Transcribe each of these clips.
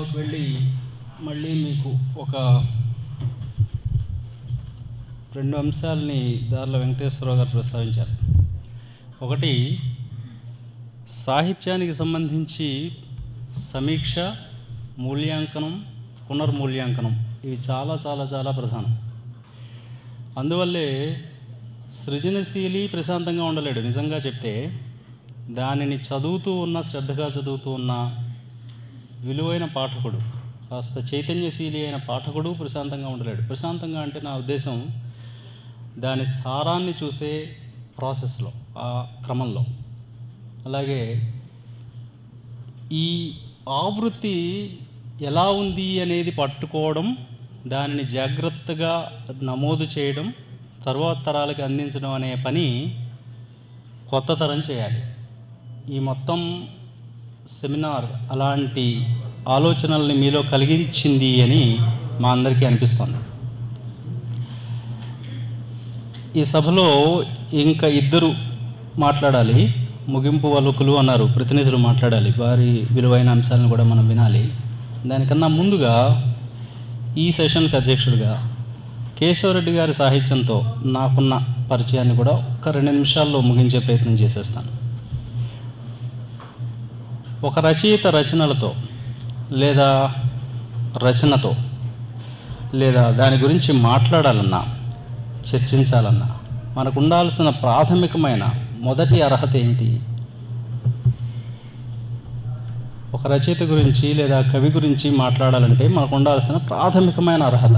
విషయంలోకి వెళ్ళి మళ్ళీ మీకు ఒక రెండు అంశాలని దారిలో వెంకటేశ్వరరావు గారు ప్రస్తావించారు ఒకటి సాహిత్యానికి సంబంధించి సమీక్ష మూల్యాంకనం పునర్మూల్యాంకనం ఇవి చాలా చాలా చాలా ప్రధానం అందువల్లే సృజనశీలి ప్రశాంతంగా ఉండలేడు నిజంగా చెప్తే దానిని చదువుతూ ఉన్న శ్రద్ధగా చదువుతూ ఉన్న విలువైన పాఠకుడు కాస్త చైతన్యశీలి అయిన పాఠకుడు ప్రశాంతంగా ఉండలేడు ప్రశాంతంగా అంటే నా ఉద్దేశం దాని సారాన్ని చూసే ప్రాసెస్లో ఆ క్రమంలో అలాగే ఈ ఆవృత్తి ఎలా ఉంది అనేది పట్టుకోవడం దానిని జాగ్రత్తగా నమోదు చేయడం తర్వాత తరాలకు అందించడం అనే పని కొత్త తరం చేయాలి ఈ మొత్తం సెమినార్ అలాంటి ఆలోచనల్ని మీలో కలిగించింది అని మా అందరికీ అనిపిస్తుంది ఈ సభలో ఇంకా ఇద్దరు మాట్లాడాలి ముగింపు వలుకులు అన్నారు ప్రతినిధులు మాట్లాడాలి వారి విలువైన అంశాలను కూడా మనం వినాలి దానికన్నా ముందుగా ఈ సెషన్కి అధ్యక్షుడిగా కేశవరెడ్డి గారి సాహిత్యంతో నాకున్న పరిచయాన్ని కూడా ఒక్క రెండు నిమిషాల్లో ముగించే ప్రయత్నం చేసేస్తాను ఒక రచయిత రచనలతో లేదా రచనతో లేదా దాని గురించి మాట్లాడాలన్నా చర్చించాలన్నా మనకు ఉండాల్సిన ప్రాథమికమైన మొదటి అర్హత ఏంటి ఒక రచయిత గురించి లేదా కవి గురించి మాట్లాడాలంటే మనకు ఉండాల్సిన ప్రాథమికమైన అర్హత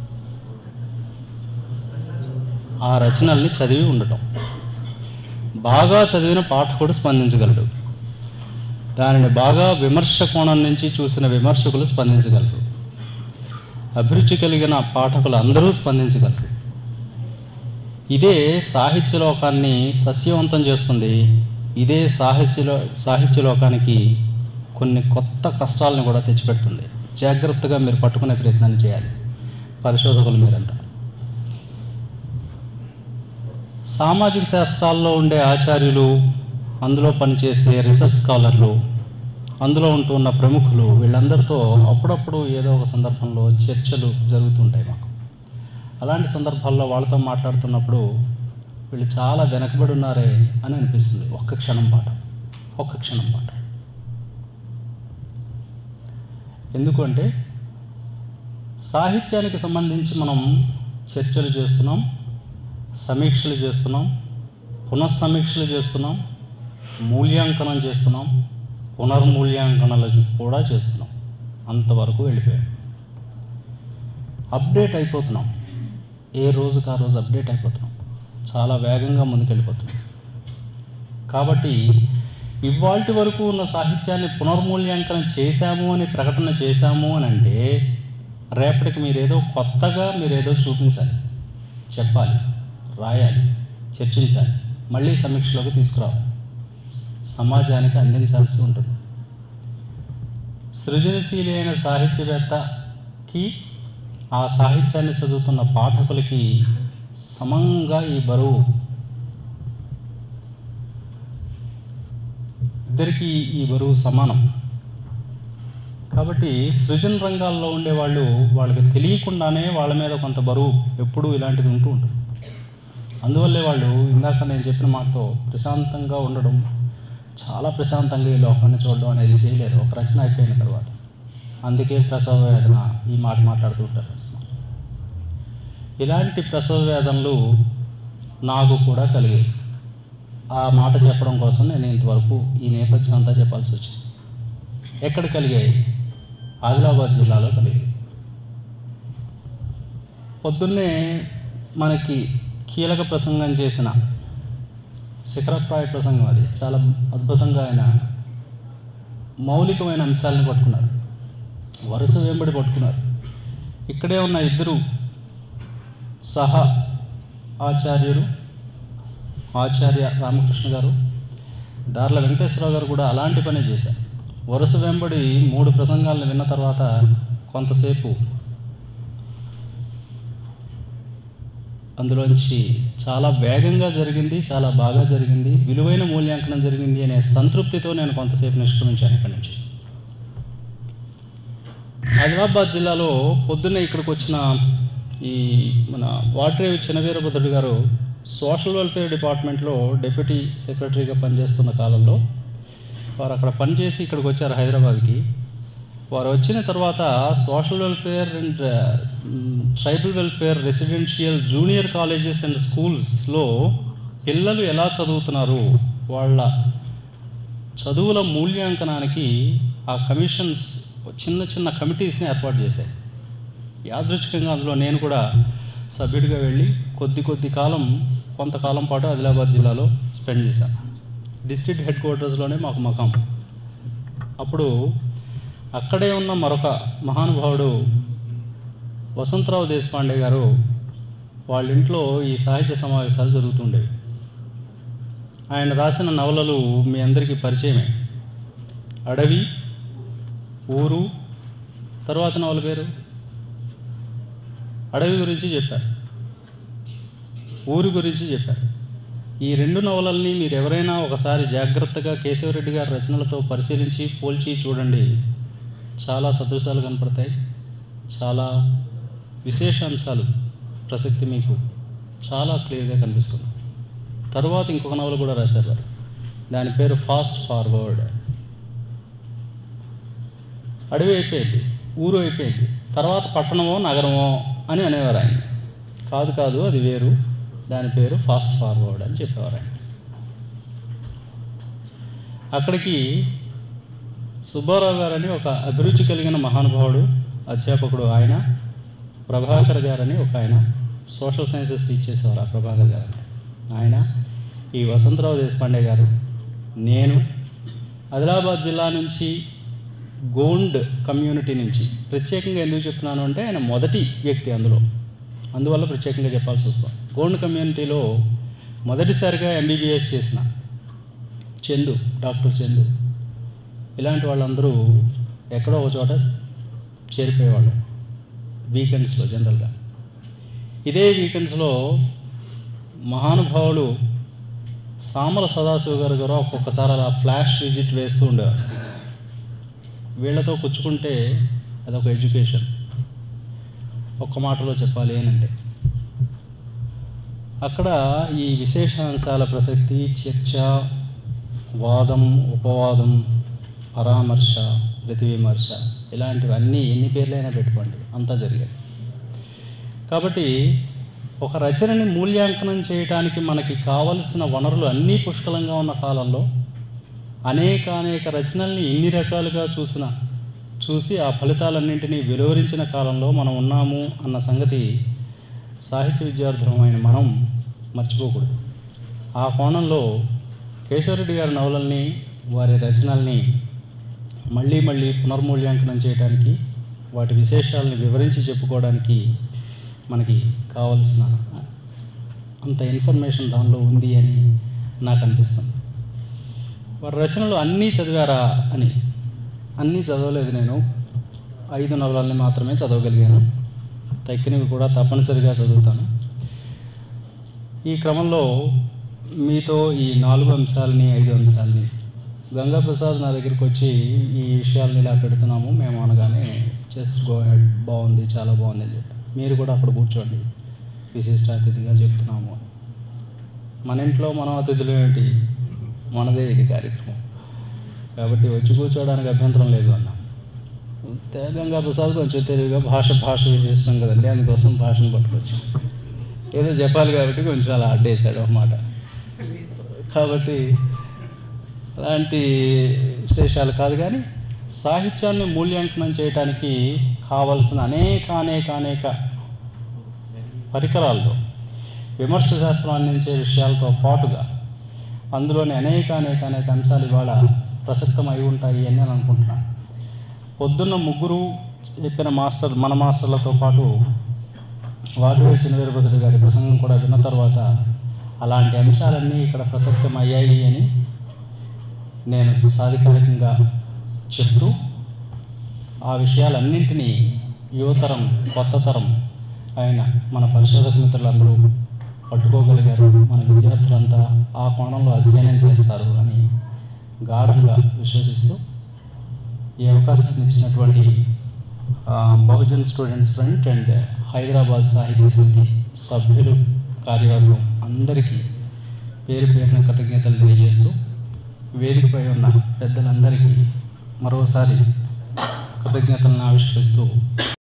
ఆ రచనల్ని చదివి ఉండటం బాగా చదివిన పాఠకుడు స్పందించగలడు దానిని బాగా విమర్శ కోణం నుంచి చూసిన విమర్శకులు స్పందించగలరు అభిరుచి కలిగిన పాఠకులు అందరూ స్పందించగలరు ఇదే సాహిత్య లోకాన్ని సస్యవంతం చేస్తుంది ఇదే సాహిత్యలో సాహిత్య లోకానికి కొన్ని కొత్త కష్టాలను కూడా తెచ్చిపెడుతుంది జాగ్రత్తగా మీరు పట్టుకునే ప్రయత్నాన్ని చేయాలి పరిశోధకులు మీరంతా సామాజిక శాస్త్రాల్లో ఉండే ఆచార్యులు అందులో పనిచేసే రీసెర్చ్ స్కాలర్లు అందులో ఉంటూ ఉన్న ప్రముఖులు వీళ్ళందరితో అప్పుడప్పుడు ఏదో ఒక సందర్భంలో చర్చలు జరుగుతుంటాయి మాకు అలాంటి సందర్భాల్లో వాళ్ళతో మాట్లాడుతున్నప్పుడు వీళ్ళు చాలా వెనకబడి ఉన్నారే అని అనిపిస్తుంది ఒక్క క్షణం పాట ఒక్క క్షణం పాట ఎందుకంటే సాహిత్యానికి సంబంధించి మనం చర్చలు చేస్తున్నాం సమీక్షలు చేస్తున్నాం పునఃసమీక్షలు చేస్తున్నాం మూల్యాంకనం చేస్తున్నాం పునర్మూల్యాంకనాలు కూడా చేస్తున్నాం అంతవరకు వెళ్ళిపోయాం అప్డేట్ అయిపోతున్నాం ఏ రోజుకి ఆ రోజు అప్డేట్ అయిపోతున్నాం చాలా వేగంగా ముందుకెళ్ళిపోతున్నాం కాబట్టి ఇవాల్టి వరకు ఉన్న సాహిత్యాన్ని పునర్మూల్యాంకనం చేశాము అని ప్రకటన చేశాము అని అంటే రేపటికి మీరేదో కొత్తగా మీరేదో చూపించాలి చెప్పాలి రాయాలి చర్చించాలి మళ్ళీ సమీక్షలోకి తీసుకురావాలి సమాజానికి అందించాల్సి ఉంటుంది సృజనశీలి అయిన సాహిత్యవేత్తకి ఆ సాహిత్యాన్ని చదువుతున్న పాఠకులకి సమంగా ఈ బరువు ఇద్దరికీ ఈ బరువు సమానం కాబట్టి సృజన రంగాల్లో ఉండేవాళ్ళు వాళ్ళకి తెలియకుండానే వాళ్ళ మీద కొంత బరువు ఎప్పుడూ ఇలాంటిది ఉంటూ ఉంటుంది అందువల్లే వాళ్ళు ఇందాక నేను చెప్పిన మాటతో ప్రశాంతంగా ఉండడం చాలా ప్రశాంతంగా ఈ లోకాన్ని చూడడం అనేది చేయలేరు ఒక రచన అయిపోయిన తర్వాత అందుకే ప్రసవ వేదన ఈ మాట మాట్లాడుతూ ఉంటారు ఇలాంటి ప్రసవ వేదనలు నాకు కూడా కలిగాయి ఆ మాట చెప్పడం కోసం నేను ఇంతవరకు ఈ నేపథ్యం అంతా చెప్పాల్సి వచ్చింది ఎక్కడ కలిగాయి ఆదిలాబాద్ జిల్లాలో కలిగాయి పొద్దున్నే మనకి కీలక ప్రసంగం చేసిన శిఖరప్రాయ ప్రసంగం అది చాలా అద్భుతంగా ఆయన మౌలికమైన అంశాలను పట్టుకున్నారు వరుస వెంబడి పట్టుకున్నారు ఇక్కడే ఉన్న ఇద్దరు సహా ఆచార్యులు ఆచార్య రామకృష్ణ గారు దార్ల వెంకటేశ్వరరావు గారు కూడా అలాంటి పనే చేశారు వరుస వెంబడి మూడు ప్రసంగాలను విన్న తర్వాత కొంతసేపు అందులోంచి చాలా వేగంగా జరిగింది చాలా బాగా జరిగింది విలువైన మూల్యాంకనం జరిగింది అనే సంతృప్తితో నేను కొంతసేపు నిష్క్రమించాను ఇక్కడి నుంచి ఆదిలాబాద్ జిల్లాలో పొద్దున్నే ఇక్కడికి వచ్చిన ఈ మన వాటరేవి చినవీరభద్రుడు గారు సోషల్ వెల్ఫేర్ డిపార్ట్మెంట్లో డిప్యూటీ సెక్రటరీగా పనిచేస్తున్న కాలంలో వారు అక్కడ పనిచేసి ఇక్కడికి వచ్చారు హైదరాబాద్కి వారు వచ్చిన తర్వాత social welfare and tribal welfare residential junior colleges and స్కూల్స్లో పిల్లలు ఎలా చదువుతున్నారు వాళ్ళ చదువుల మూల్యాంకనానికి ఆ కమిషన్స్ చిన్న చిన్న కమిటీస్ని ఏర్పాటు చేశాయి యాదృచ్ఛికంగా అందులో నేను కూడా సభ్యుడిగా వెళ్ళి కొద్ది కొద్ది కాలం కొంతకాలం పాటు ఆదిలాబాద్ జిల్లాలో స్పెండ్ చేశాను డిస్ట్రిక్ట్ హెడ్ క్వార్టర్స్లోనే మాకు మకాం అప్పుడు అక్కడే ఉన్న మరొక మహానుభావుడు వసంతరావు దేశపాండే గారు వాళ్ళ ఇంట్లో ఈ సాహిత్య సమావేశాలు జరుగుతుండేవి ఆయన రాసిన నవలలు మీ అందరికీ పరిచయమే అడవి ఊరు తర్వాత నవల పేరు అడవి గురించి చెప్పారు ఊరి గురించి చెప్పారు ఈ రెండు నవలల్ని మీరు ఎవరైనా ఒకసారి జాగ్రత్తగా కేశవరెడ్డి గారి రచనలతో పరిశీలించి పోల్చి చూడండి చాలా సదృశాలు కనపడతాయి చాలా విశేషాంశాలు ప్రసక్తి మీకు చాలా క్లియర్గా కనిపిస్తుంది తరువాత ఇంకొక నవల కూడా రాశారు వారు దాని పేరు ఫాస్ట్ ఫార్వర్డ్ అడవి అయిపోయింది ఊరు అయిపోయింది తర్వాత పట్టణమో నగరమో అని అనేవారు ఆయన కాదు కాదు అది వేరు దాని పేరు ఫాస్ట్ ఫార్వర్డ్ అని చెప్పేవారు ఆయన అక్కడికి సుబ్బారావు గారని ఒక అభిరుచి కలిగిన మహానుభావుడు అధ్యాపకుడు ఆయన ప్రభాకర్ గారని ఒక ఆయన సోషల్ సైన్సెస్ టీచ్ చేసేవారు ఆ ప్రభాకర్ గారు ఆయన ఈ వసంతరావు దేశపాండే గారు నేను ఆదిలాబాద్ జిల్లా నుంచి గోండ్ కమ్యూనిటీ నుంచి ప్రత్యేకంగా ఎందుకు చెప్తున్నాను అంటే ఆయన మొదటి వ్యక్తి అందులో అందువల్ల ప్రత్యేకంగా చెప్పాల్సి వస్తుంది గోండ్ కమ్యూనిటీలో మొదటిసారిగా ఎంబీబీఎస్ చేసిన చందు డాక్టర్ చందు ఇలాంటి వాళ్ళందరూ ఎక్కడో ఒక చోట చేరిపోయేవాళ్ళు వీకెండ్స్లో జనరల్గా ఇదే వీకెండ్స్లో మహానుభావులు సామల సదాశివ గారు గారు ఒక్కొక్కసారి అలా ఫ్లాష్ విజిట్ వేస్తూ ఉండేవారు వీళ్ళతో కూర్చుకుంటే అదొక ఎడ్యుకేషన్ ఒక్క మాటలో చెప్పాలి అంటే అక్కడ ఈ విశేషాంశాల ప్రసక్తి చర్చ వాదం ఉపవాదం పరామర్శ ప్రతివిమర్శ ఇలాంటివన్నీ ఎన్ని పేర్లైనా పెట్టుకోండి అంతా జరిగాయి కాబట్టి ఒక రచనని మూల్యాంకనం చేయడానికి మనకి కావలసిన వనరులు అన్నీ పుష్కలంగా ఉన్న కాలంలో అనేక అనేక రచనల్ని ఎన్ని రకాలుగా చూసిన చూసి ఆ ఫలితాలన్నింటినీ వెలువరించిన కాలంలో మనం ఉన్నాము అన్న సంగతి సాహిత్య విద్యార్థులమైన మనం మర్చిపోకూడదు ఆ కోణంలో కేశవరెడ్డి గారి నవలల్ని వారి రచనల్ని మళ్ళీ మళ్ళీ పునర్మూల్యాంకనం చేయడానికి వాటి విశేషాలను వివరించి చెప్పుకోవడానికి మనకి కావలసిన అంత ఇన్ఫర్మేషన్ దానిలో ఉంది అని నాకు అనిపిస్తుంది వారి రచనలు అన్నీ చదివారా అని అన్నీ చదవలేదు నేను ఐదు నవలల్ని మాత్రమే చదవగలిగాను తక్కినవి కూడా తప్పనిసరిగా చదువుతాను ఈ క్రమంలో మీతో ఈ నాలుగు అంశాలని ఐదు అంశాలని గంగా ప్రసాద్ నా దగ్గరికి వచ్చి ఈ విషయాలను ఇలా పెడుతున్నాము మేము అనగానే జస్ట్ గో హెడ్ బాగుంది చాలా బాగుంది అని చెప్పి మీరు కూడా అక్కడ కూర్చోండి విశిష్ట అతిథిగా చెప్తున్నాము అని. మన ఇంట్లో మనం అతిథులు ఏంటి మనదే ఇది కార్యక్రమం కాబట్టి వచ్చి కూర్చోవడానికి అభ్యంతరం లేదు అన్న గంగా ప్రసాద్ కొంచెం తెలివిగా భాష భాష విశేషం కదండి అందుకోసం భాషను పట్టుకొచ్చాం ఏదో చెప్పాలి కాబట్టి కొంచెం అలా అడ్డేశాడు ఒక మాట కాబట్టి అలాంటి విశేషాలు కాదు కానీ సాహిత్యాన్ని మూల్యాంకనం చేయడానికి కావలసిన అనేక అనేక అనేక పరికరాల్లో విమర్శ శాస్త్రం అందించే విషయాలతో పాటుగా అందులోని అనేక అనేక అనేక అంశాలు ఇవాళ ప్రసక్తమై ఉంటాయి అని నేను అనుకుంటున్నాను పొద్దున్న ముగ్గురు చెప్పిన మాస్టర్ మన మాస్టర్లతో పాటు వాటివే చిన్నవీరభద్రుడు గారి ప్రసంగం కూడా విన్న తర్వాత అలాంటి అంశాలన్నీ ఇక్కడ ప్రసక్తమయ్యాయి అని నేను సాధికారికంగా చెప్తూ ఆ విషయాలన్నింటినీ యువతరం కొత్త తరం అయిన మన పరిశోధక మిత్రులందరూ పట్టుకోగలిగారు మన విద్యార్థులంతా ఆ కోణంలో అధ్యయనం చేస్తారు అని గాఢంగా విశ్వసిస్తూ ఈ అవకాశం ఇచ్చినటువంటి ఆ, Bahujan students front and Hyderabad Sahithi Samithi సభ్యులు కార్యవర్గం అందరికీ పేరు పేరున కృతజ్ఞతలు తెలియజేస్తూ వేదికపై ఉన్న పెద్దలందరికీ మరోసారి కృతజ్ఞతలను ఆవిష్కరిస్తూ